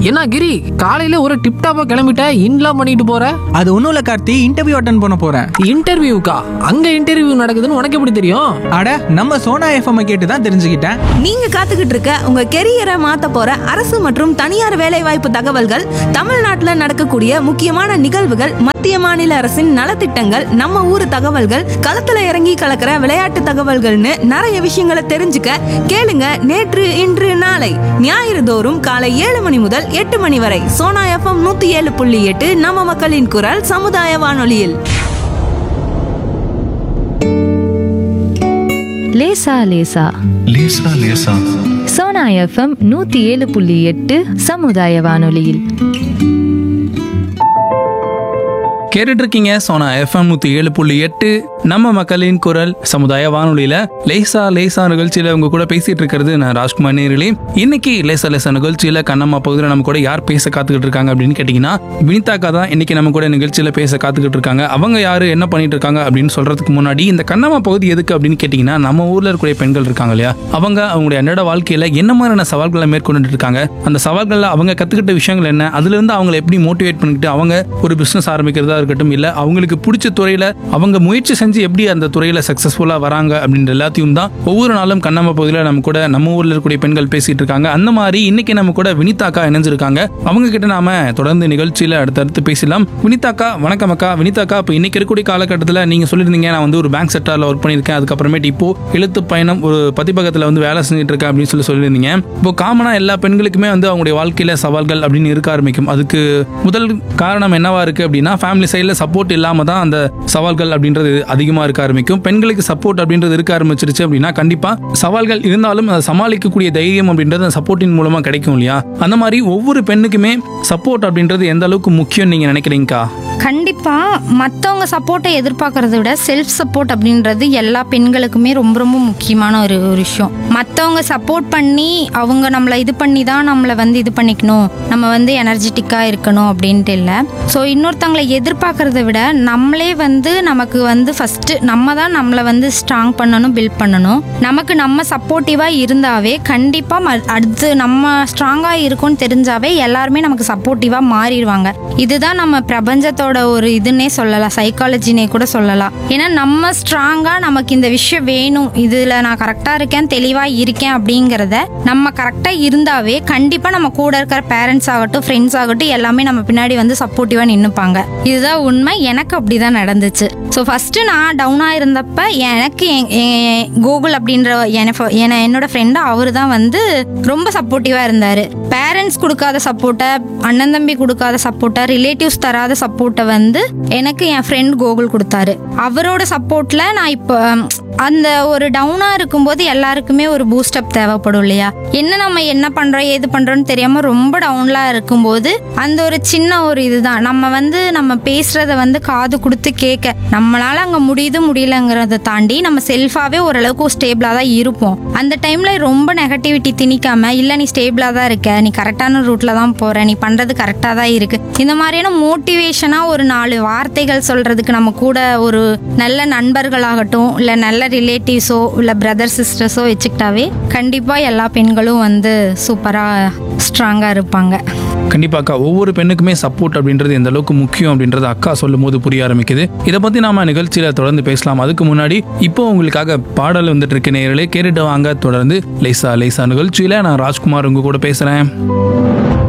என்ன கிரி காலையில ஒரு டிப் டாப்பா கிளம்பிட்ட இன்லாம் பண்ணிட்டு போற அது ஒன்றும் இல்லை கார்த்தி இன்டர்வியூ அட்டன் பண்ண போகிறேன் இன்டர்வியூக்கா அங்க இன்டர்வியூ நடக்குதுன்னு உனக்கு எப்படி தெரியும் அட நம்ம சோனா எஃப்எம் கேட்டு தான் தெரிஞ்சுக்கிட்டேன் நீங்க காத்துக்கிட்டு இருக்க உங்க கெரியரை மாத்த போற அரசு மற்றும் தனியார் வேலைவாய்ப்பு தகவல்கள் தமிழ்நாட்டுல நடக்கக்கூடிய முக்கியமான நிகழ்வுகள் மத்திய மாநில அரசின் நலத்திட்டங்கள் நம்ம ஊர் தகவல்கள் களத்துல இறங்கி கலக்கிற விளையாட்டு தகவல்கள்னு நிறைய விஷயங்களை தெரிஞ்சுக்க கேளுங்க நேற்று இன்று நாளை ஞாயிறு தோறும் காலை ஏழு மணி முதல் எட்டு மணி வரை சோனா எஃப்எம் நூத்தி ஏழு புள்ளி எட்டு நம்ம மக்களின் குரல் சமுதாய வானொலியில் லேசா லேசா லேசா லேசா சோனா எஃப்எம் நூத்தி ஏழு புள்ளி எட்டு சமுதாய வானொலியில் கேட்டுட்டு இருக்கீங்க சோனா எஃப்எம் நூத்தி ஏழு புள்ளி எட்டு நம்ம மக்களின் குரல் சமுதாய வானொலியில லேசா லேசா நிகழ்ச்சியில உங்க கூட பேசிட்டு இருக்கிறது நான் ராஜ்குமார் நேரிலே இன்னைக்கு லேசா லேசா நிகழ்ச்சியில கண்ணம்மா பகுதியில் நம்ம கூட யார் பேச காத்துக்கிட்டு இருக்காங்க அப்படின்னு கேட்டீங்கன்னா வினிதாக்கா தான் இன்னைக்கு நம்ம கூட நிகழ்ச்சியில பேச காத்துக்கிட்டு இருக்காங்க அவங்க யாரு என்ன பண்ணிட்டு இருக்காங்க அப்படின்னு சொல்றதுக்கு முன்னாடி இந்த கண்ணம்மா பகுதி எதுக்கு அப்படின்னு கேட்டீங்கன்னா நம்ம ஊர்ல இருக்கக்கூடிய பெண்கள் இருக்காங்க இல்லையா அவங்க அவங்களுடைய அன்றாட வாழ்க்கையில என்ன மாதிரியான சவால்களை மேற்கொண்டுட்டு இருக்காங்க அந்த சவால்கள்ல அவங்க கத்துக்கிட்ட விஷயங்கள் என்ன அதுல இருந்து அவங்களை எப்படி மோட்டிவேட் பண்ணிக்கிட்டு அவங்க ஒரு பிசினஸ் ஆரம்பிக்கிறதா இருக்கட்டும் இல்ல அவங்களுக்கு பிடிச்ச துறையில அவங்க முயற்சி செஞ்சு எப்படி அந்த துறையில சக்சஸ்ஃபுல்லா வராங்க அப்படின்ற எல்லாத்தையும் தான் ஒவ்வொரு நாளும் கண்ணம்மா பகுதியில் நம்ம கூட நம்ம ஊர்ல இருக்கக்கூடிய பெண்கள் பேசிட்டு இருக்காங்க அந்த மாதிரி இன்னைக்கு நம்ம கூட வினிதாக்கா இணைஞ்சிருக்காங்க அவங்க கிட்ட நாம தொடர்ந்து நிகழ்ச்சியில அடுத்தடுத்து பேசலாம் வினிதாக்கா வணக்கம் அக்கா வினிதாக்கா இப்போ இன்னைக்கு இருக்கக்கூடிய காலகட்டத்தில் நீங்க சொல்லியிருந்தீங்க நான் வந்து ஒரு பேங்க் செக்டார்ல ஒர்க் பண்ணியிருக்கேன் அதுக்கப்புறமேட்டு இப்போ எழுத்து பயணம் ஒரு பதிப்பகத்தில் வந்து வேலை செஞ்சுட்டு இருக்கேன் அப்படின்னு சொல்லி சொல்லியிருந்தீங்க இப்போ காமனா எல்லா பெண்களுக்குமே வந்து அவங்களுடைய வாழ்க்கையில சவால்கள் அப்படின்னு இருக்க ஆரம்பிக்கும் அதுக்கு முதல் காரணம் என்னவா இருக்கு அப்படின்னா ஃபேமிலி சைடில் சப்போர்ட் இல்லாம தான் அந்த சவால்கள் அப்படின்றது அதிகமாக இருக்க ஆரம்பிக்கும் பெண்களுக்கு சப்போர்ட் அப்படின்றது இருக்க ஆரம்பிச்சிருச்சு அப்படின்னா கண்டிப்பா சவால்கள் இருந்தாலும் அதை சமாளிக்கக்கூடிய தைரியம் அப்படின்றது அந்த சப்போர்ட்டின் மூலமா கிடைக்கும் இல்லையா அந்த மாதிரி ஒவ்வொரு பெண்ணுக்குமே சப்போர்ட் அப்படின்றது எந்த அளவுக்கு முக்கியம் நீங்க நினைக்கிறீங்கக்கா கண்டிப்பா மற்றவங்க சப்போர்ட்டை எதிர்பார்க்கறத விட செல்ஃப் சப்போர்ட் அப்படின்றது எல்லா பெண்களுக்குமே ரொம்ப ரொம்ப முக்கியமான ஒரு ஒரு விஷயம் மற்றவங்க சப்போர்ட் பண்ணி அவங்க நம்மளை இது பண்ணி தான் நம்மளை வந்து இது பண்ணிக்கணும் நம்ம வந்து எனர்ஜெட்டிக்காக இருக்கணும் அப்படின்ட்டு இல்லை ஸோ இன்னொருத்தவங்களை எதிர்பார்க்கறத விட நம்மளே வந்து நமக்கு வந்து ஃபஸ்ட்டு நம்ம தான் நம்மளை வந்து ஸ்ட்ராங் பண்ணணும் பில்ட் பண்ணணும் நமக்கு நம்ம சப்போர்ட்டிவாக இருந்தாவே கண்டிப்பாக அடுத்து நம்ம ஸ்ட்ராங்காக இருக்கும்னு தெரிஞ்சாவே எல்லாருமே நமக்கு சப்போர்ட்டிவாக மாறிடுவாங்க இதுதான் நம்ம பிரபஞ்சத்தோட ஒரு இதுன்னே சொல்லலாம் சைக்காலஜினே கூட சொல்லலாம் ஏன்னா நம்ம ஸ்ட்ராங்காக நமக்கு இந்த விஷயம் வேணும் இதில் நான் கரெக்டாக இருக்கேன் தெளிவாக இருக்கேன் அப்படிங்கிறத நம்ம கரெக்டாக இருந்தாவே கண்டிப்பாக நம்ம கூட இருக்கிற பேரண்ட்ஸ் ஆகட்டும் ஃப்ரெண்ட்ஸ் ஆகட்டும் எல்லாமே நம்ம பின்னாடி வந்து சப்போர்ட்டிவாக நின்றுப்பாங்க இதுதான் உண்மை எனக்கு அப்படி தான் நடந்துச்சு ஸோ ஃபஸ்ட்டு நான் டவுனாக இருந்தப்ப எனக்கு என்- என் கூகுள் அப்படின்ற என- என என்னோட ஃப்ரெண்டு அவர் தான் வந்து ரொம்ப சப்போர்ட்டிவாக இருந்தார் பேரண்ட்ஸ் கொடுக்காத சப்போர்ட்டை அண்ணன் தம்பி கொடுக்காத சப்போர்ட்டை ரிலேட்டிவ்ஸ் தராத சப்போர்ட்டை வந்து எனக்கு என் ஃப்ரெண்ட் கோகுல் கொடுத்தாரு அவரோட சப்போர்ட்டில் நான் இப்போ அந்த ஒரு டவுனாக இருக்கும்போது எல்லாருக்குமே ஒரு பூஸ்டப் தேவைப்படும் இல்லையா என்ன நம்ம என்ன பண்ணுறோம் ஏது பண்ணுறோன்னு தெரியாமல் ரொம்ப டவுன்லாம் இருக்கும்போது அந்த ஒரு சின்ன ஒரு இதுதான் நம்ம வந்து நம்ம பேசுகிறத வந்து காது கொடுத்து கேட்க நம்மளால அங்கே முடியுது முடியலங்கிறத தாண்டி நம்ம செல்ஃபாகவே ஓரளவுக்கு ஸ்டேபிளாக தான் இருப்போம் அந்த டைமில் ரொம்ப நெகட்டிவிட்டி திணிக்காம இல்லை நீ ஸ்டேபிளாக தான் இருக்க நீ கரெக்டான ரூட்டில் தான் போகிற நீ பண்ணுறது கரெக்டாக தான் இருக்கு இந்த மாதிரியான மோட்டிவேஷனாக ஒரு நாலு வார்த்தைகள் சொல்கிறதுக்கு நம்ம கூட ஒரு நல்ல நண்பர்களாகட்டும் இல்லை நல்ல ரிலேட்டிவ்ஸோ இல்லை பிரதர் சிஸ்டர்ஸோ வச்சுக்கிட்டாவே கண்டிப்பாக எல்லா பெண்களும் வந்து சூப்பராக ஸ்ட்ராங்காக இருப்பாங்க கண்டிப்பாக்கா ஒவ்வொரு பெண்ணுக்குமே சப்போர்ட் அப்படின்றது எந்த அளவுக்கு முக்கியம் அப்படின்றது அக்கா சொல்லும் போது புரிய ஆரம்பிக்குது இதை பத்தி நாம நிகழ்ச்சியில தொடர்ந்து பேசலாம் அதுக்கு முன்னாடி இப்போ உங்களுக்காக பாடல் வந்துட்டு இருக்க நேயர்களே கேட்டுட்டு வாங்க தொடர்ந்து லேசா லேசா நிகழ்ச்சியில நான் ராஜ்குமார் உங்க கூட பேசுறேன்